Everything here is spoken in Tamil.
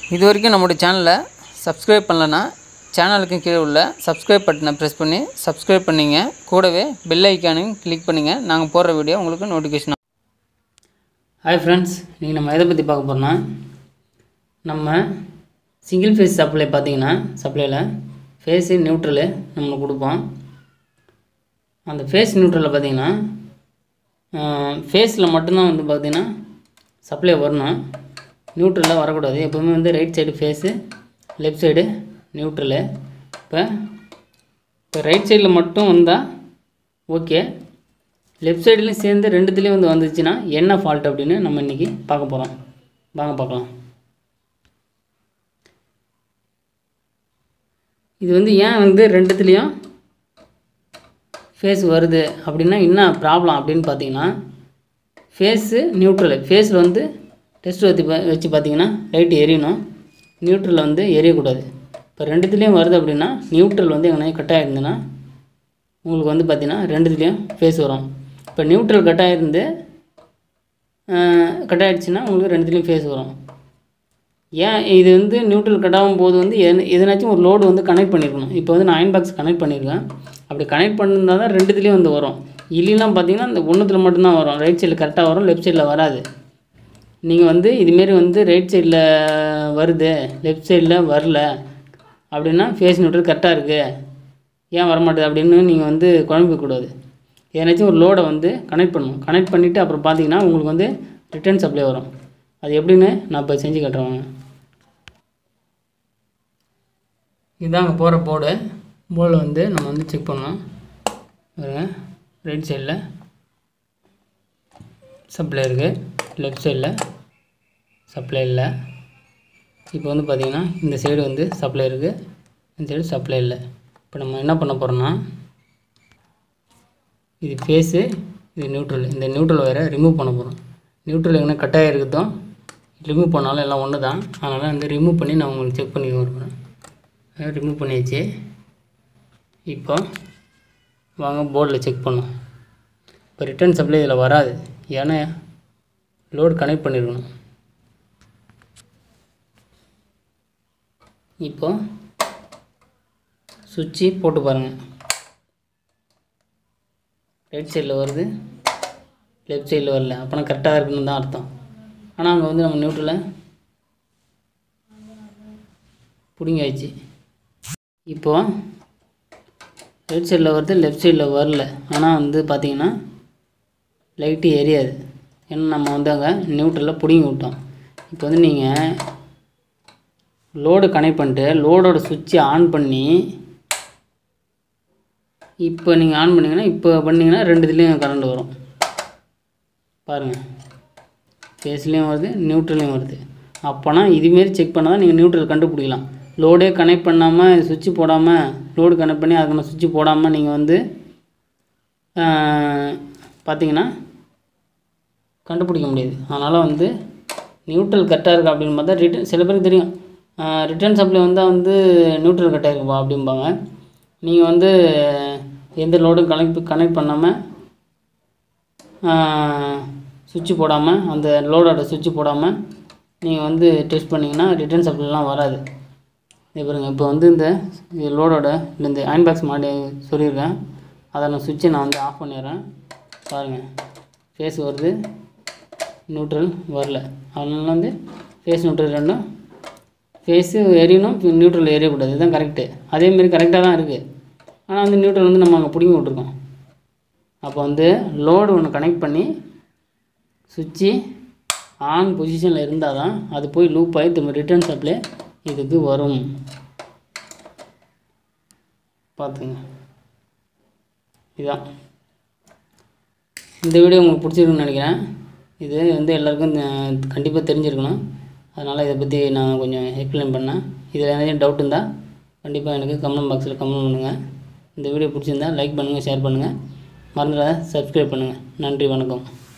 இது வரைக்கும் நம்மளுடைய சேனலை சப்ஸ்கிரைப் பண்ணலன்னா சேனலுக்கு கீழே உள்ள சப்ஸ்கிரைப் பட்டனை ப்ரெஸ் பண்ணி சப்ஸ்கிரைப் பண்ணிங்க கூடவே பெல் ஐக்கானையும் கிளிக் பண்ணிங்க நாங்கள் போடுற வீடியோ உங்களுக்கு நோட்டிஃபிகேஷன் ஹாய் ஃப்ரெண்ட்ஸ் இன்றைக்கி நம்ம எதை பற்றி பார்க்க போகிறோம்னா நம்ம சிங்கிள் ஃபேஸ் சப்ளை பார்த்தீங்கன்னா சப்ளையில் ஃபேஸு நியூட்ரலு நம்ம கொடுப்போம் அந்த ஃபேஸ் நியூட்ரலில் பார்த்தீங்கன்னா ஃபேஸில் மட்டும்தான் வந்து பார்த்திங்கன்னா சப்ளை வரணும் நியூட்ரலில் வரக்கூடாது எப்போவுமே வந்து right side phase left side neutral இப்போ இப்போ ரைட் சைடில் மட்டும் வந்தால் ஓகே லெஃப்ட் சைட்லேயும் சேர்ந்து ரெண்டுத்துலேயும் வந்து வந்துச்சுன்னா என்ன ஃபால்ட் அப்படின்னு நம்ம இன்றைக்கி பார்க்க போகிறோம் வாங்க பார்க்கலாம் இது வந்து ஏன் வந்து ரெண்டுத்துலேயும் ஃபேஸ் வருது அப்படின்னா என்ன ப்ராப்ளம் அப்படின்னு பார்த்தீங்கன்னா ஃபேஸு நியூட்ரல் ஃபேஸில் வந்து டெஸ்ட் வச்சு பா- வச்சு பார்த்தீங்கன்னா லைட் எரியணும் நியூட்ரலில் வந்து எரியக்கூடாது இப்போ ரெண்டுத்துலேயும் வருது அப்படின்னா நியூட்ரல் வந்து எங்கன்னா கட் ஆகிருந்துன்னா உங்களுக்கு வந்து பார்த்தீங்கன்னா ரெண்டுத்துலேயும் ஃபேஸ் வரும் இப்போ நியூட்ரல் கட் ஆகிருந்து கட் ஆகிடுச்சுன்னா உங்களுக்கு ரெண்டுத்துலேயும் ஃபேஸ் வரும் ஏன் இது வந்து நியூட்ரல் கட் ஆகும் போது வந்து எது எதனாச்சும் ஒரு லோடு வந்து கனெக்ட் பண்ணியிருக்கணும் இப்போ வந்து நான் அயன் பாக்ஸ் கனெக்ட் பண்ணியிருக்கேன் அப்படி கனெக்ட் பண்ணியிருந்தால் தான் ரெண்டுத்துலேயும் வந்து வரும் இல்லைலாம் பார்த்தீங்கன்னா இந்த ஒன்றுத்தில் மட்டும்தான் வரும் ரைட் சைடில் கரெக்டாக வரும் லெஃப்ட் சைடில் வராது நீங்கள் வந்து இதுமாரி வந்து ரைட் சைடில் வருது லெஃப்ட் சைடில் வரல அப்படின்னா ஃபேஸ் நியூட்ரல் கரெக்டாக இருக்குது ஏன் வரமாட்டேது அப்படின்னு நீங்கள் வந்து குழம்பிக்கூடாது ஏதாச்சும் ஒரு லோடை வந்து கனெக்ட் பண்ணணும் கனெக்ட் பண்ணிவிட்டு அப்புறம் பார்த்தீங்கன்னா உங்களுக்கு வந்து ரிட்டர்ன் சப்ளை வரும் அது எப்படின்னு நான் இப்போ செஞ்சு காட்டுறேன் வாங்க. இதாங்க போகிற போர்டு போர்டில் வந்து நம்ம வந்து செக் பண்ணணும் பாருங்க ரைட் சைடில் சப்ளை இருக்குது லெஃப்ட் சைடில் சப்ளை இல்லை இப்போ வந்து பார்த்திங்கன்னா இந்த சைடு வந்து சப்ளை இருக்குது இந்த சைடு சப்ளை இல்லை இப்போ நம்ம என்ன பண்ண போகிறோம்னா இது ஃபேஸு இது நியூட்ரல் இந்த நியூட்ரல் வேறு ரிமூவ் பண்ண போகிறோம் நியூட்ரல் எங்கன்னா கட் ஆகிருக்குதோ ரிமூவ் பண்ணாலும் எல்லாம் ஒன்று தான் அதனால் வந்து ரிமூவ் பண்ணி நான் உங்களுக்கு செக் பண்ணி வருவேன் ரிமூவ் பண்ணியாச்சு இப்போ வாங்க போர்டில் செக் பண்ணோம் இப்போ ரிட்டர்ன் சப்ளை இதில் வராது ஏன்னா லோடு கனெக்ட் பண்ணியிருக்கணும் இப்போ சுவிட்சு போட்டு பாருங்கள் ரைட் சைடில் வருது லெஃப்ட் சைடில் வரல அப்போனா கரெக்டாக இருக்குன்னு தான் அர்த்தம் ஆனால் அங்கே வந்து நம்ம நியூட்ரலை பிடுங்கியாச்சு இப்போ ரைட் சைடில் வருது லெஃப்ட் சைடில் வரல ஆனால் வந்து பார்த்தீங்கன்னா லைட்டு எரியாது ஏன்னா நம்ம வந்து அங்கே நியூட்ரலில் பிடுங்கி விட்டோம் இப்போ வந்து நீங்கள் லோடு கனெக்ட் பண்ணிட்டு லோடோட சுவிட்சை ஆன் பண்ணி இப்போ நீங்கள் ஆன் பண்ணிங்கன்னா இப்போ பண்ணிங்கன்னா ரெண்டுத்துலேயும் கரண்ட் வரும் பாருங்கள் ஃபேஸ்லேயும் வருது நியூட்ரல்லையும் வருது அப்போனா இதுமாரி செக் பண்ணால் தான் நீங்கள் நியூட்ரல் கண்டுபிடிக்கலாம் லோடே கனெக்ட் பண்ணாமல் சுவிட்ச் போடாமல் லோடு கனெக்ட் பண்ணி அதுக்கான சுவிட்ச் போடாமல் நீங்கள் வந்து பார்த்தீங்கன்னா கண்டுபிடிக்க முடியாது அதனால் வந்து நியூட்ரல் கரெக்டாக இருக்கா அப்படின்னு பார்த்தா ரிட்டன் சில பேருக்கு தெரியும் ரிட்டர்ன் சப்ளை வந்தால் வந்து நியூட்ரல் கரெக்டாக இருக்குப்பா அப்படிம்பாங்க நீங்கள் வந்து எந்த லோடும் கனெக்ட் கனெக்ட் பண்ணாமல் சுவிட்ச் போடாமல் அந்த லோடோட சுவிட்ச் போடாமல் நீங்கள் வந்து டெஸ்ட் பண்ணிங்கன்னா ரிட்டர்ன் சப்ளைலாம் வராது இது பாருங்க இப்போ வந்து இந்த இது லோடோட இந்த அயன் பாக்ஸ் மாட்டி சொல்லியிருக்கேன் அதை நான் சுவிட்சை நான் வந்து ஆஃப் பண்ணிடுறேன் பாருங்கள் ஃபேஸ் வருது நியூட்ரல் வரல அதனால வந்து ஃபேஸ் நியூட்ரல் ரெண்டும் ஃபேஸு எரியணும் நியூட்ரல் எரியக்கூடாது இதுதான் கரெக்டு அதேமாரி கரெக்டாக தான் இருக்குது ஆனால் வந்து நியூட்ரல் வந்து நம்ம அங்கே பிடிங்கி விட்ருக்கோம் அப்போ வந்து லோடு ஒன்று கனெக்ட் பண்ணி சுவிட்சு ஆன் பொசிஷனில் இருந்தால் தான் அது போய் லூப் ஆகி திரும்ப ரிட்டர்ன் சப்ளை இதுக்கு வரும் பார்த்துங்க இதுதான் இந்த வீடியோ உங்களுக்கு பிடிச்சிருக்குன்னு நினைக்கிறேன் இது வந்து எல்லாருக்கும் கண்டிப்பாக தெரிஞ்சிருக்கணும் அதனால் இதை பற்றி நான் கொஞ்சம் எக்ஸ்பிளைன் பண்ணேன் இதில் ஏதாச்சும் டவுட் இருந்தால் கண்டிப்பாக எனக்கு கமெண்ட் பாக்ஸில் கமெண்ட் பண்ணுங்கள் இந்த வீடியோ பிடிச்சிருந்தா லைக் பண்ணுங்கள் ஷேர் பண்ணுங்கள் மறந்துடாத சப்ஸ்கிரைப் பண்ணுங்கள் நன்றி வணக்கம்